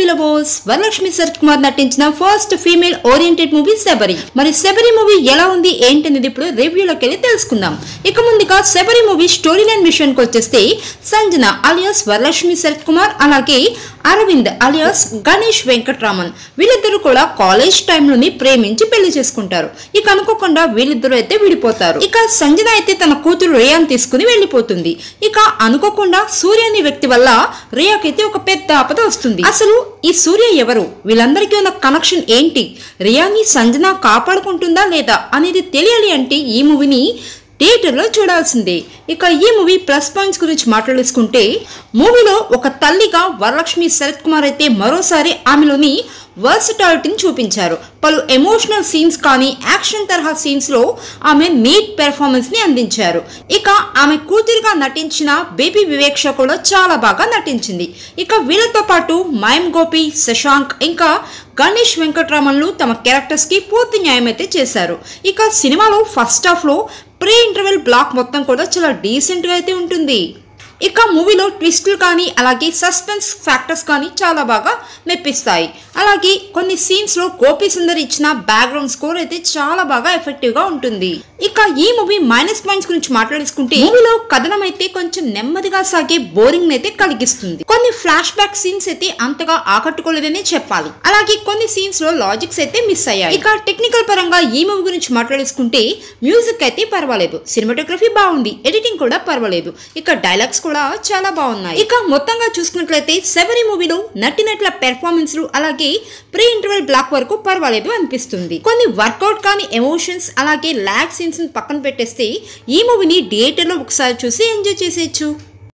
movie lovers Varalaxmi Sarath Kumar నటించిన first female oriented movie Sabari మరి Sabari movie ఎలా ఉంది ఏంటనేది ఇప్పుడు రివ్యూలోకి వెళ్ళి తెలుసుకుందాం ఇక ముందుగా శబరి మూవీ స్టోరీ లైన్ విషయానికి వచ్చేస్తే సంజన అలియాస్ వరలక్ష్మి శరత్ కుమార్ అలాగే అరవింద్ అలియాస్ గణేష్ వెంకట్రామన్ వీళ్ళిద్దరూ కూడా కాలేజ్ టైంలోని ప్రేమించి పెళ్లి చేసుకుంటారు ఇక అనుకోకుండా వీళ్ళిద్దరూ అయితే విడిపోతారు ఇక సంజన అయితే తన కూతురు రేయాన్ తీసుకుని వెళ్ళిపోతుంది ఇక అనుకోకుండా సూర్య అనే వ్యక్తి వల్ల రియాకైతే ఒక పెద్ద ఆపద వస్తుంది అసలు ఈ సూర్య ఎవరు వీళ్ళందరికీ ఉన్న కనెక్షన్ ఏంటి రియాని సంజన కాపాడుకుంటుందా లేదా అనేది తెలియాలి అంటే ఈ మూవీని థియేటర్లో చూడాల్సిందే ఇక ఈ మూవీ ప్లస్ పాయింట్స్ గురించి మాట్లాడేసుకుంటే మూవీలో ఒక తల్లిగా వరలక్ష్మి శరత్ కుమార్ అయితే మరోసారి ఆమెలోని వర్సిటాలిటీని చూపించారు పలు ఎమోషనల్ సీన్స్ కానీ యాక్షన్ తరహా సీన్స్ లో ఆమె నీట్ పెర్ఫార్మెన్స్ ని అందించారు ఇక ఆమె కూతురిగా నటించిన బేబీ వివేక్ష కూడా చాలా బాగా నటించింది ఇక వీళ్ళతో పాటు మయం గోపి శశాంక్ ఇంకా గణేష్ వెంకట్రామన్లు తమ క్యారెక్టర్స్ కి పూర్తి న్యాయం అయితే చేశారు ఇక సినిమాలో ఫస్ట్ హాఫ్ లో ప్రీ ఇంటర్వెల్ బ్లాక్ మొత్తం కూడా చాలా డీసెంట్ గా అయితే ఉంటుంది ఇక మూవీలో ట్విస్టులు కానీ అలాగే సస్పెన్స్ ఫ్యాక్టర్స్ కానీ చాలా బాగా మెప్పిస్తాయి అలాగే కొన్ని సీన్స్ లో గోపి సుందర్ ఇచ్చిన బ్యాక్గ్రౌండ్ స్కోర్ అయితే చాలా బాగా ఎఫెక్టివ్ గా ఉంటుంది ఇక ఈ మూవీ మైనస్ పాయింట్స్ గురించి మాట్లాడేసుకుంటే మూవీలో కథనం అయితే కొంచెం నెమ్మదిగా సాగే బోరింగ్ అయితే కలిగిస్తుంది కొన్ని ఫ్లాష్ బ్యాక్ సీన్స్ అయితే అంతగా ఆకట్టుకోలేదనే చెప్పాలి అలాగే కొన్ని సీన్స్ లో లాజిక్స్ అయితే మిస్ అయ్యాయి ఇక టెక్నికల్ పరంగా ఈ మూవీ గురించి మాట్లాడేసుకుంటే మ్యూజిక్ అయితే పర్వాలేదు సినిమాటోగ్రఫీ బాగుంది ఎడిటింగ్ కూడా పర్వాలేదు ఇక డైలాగ్స్ కూడా చాలా బాగున్నాయి ఇక మొత్తంగా చూసుకున్నట్లయితే శబరి మూవీలో నటినట్ల పెర్ఫార్మెన్స్ అలాగే ప్రీ ఇంటర్వెల్ బ్లాక్ వరకు పర్వాలేదు అనిపిస్తుంది కొన్ని వర్కౌట్ కాని ఎమోషన్స్ అలాగే ల్యాక్ సీన్స్ పక్కన పెట్టేస్తే ఈ మూవీని థియేటర్లో ఒకసారి చూసి ఎంజాయ్ చేసేయచ్చు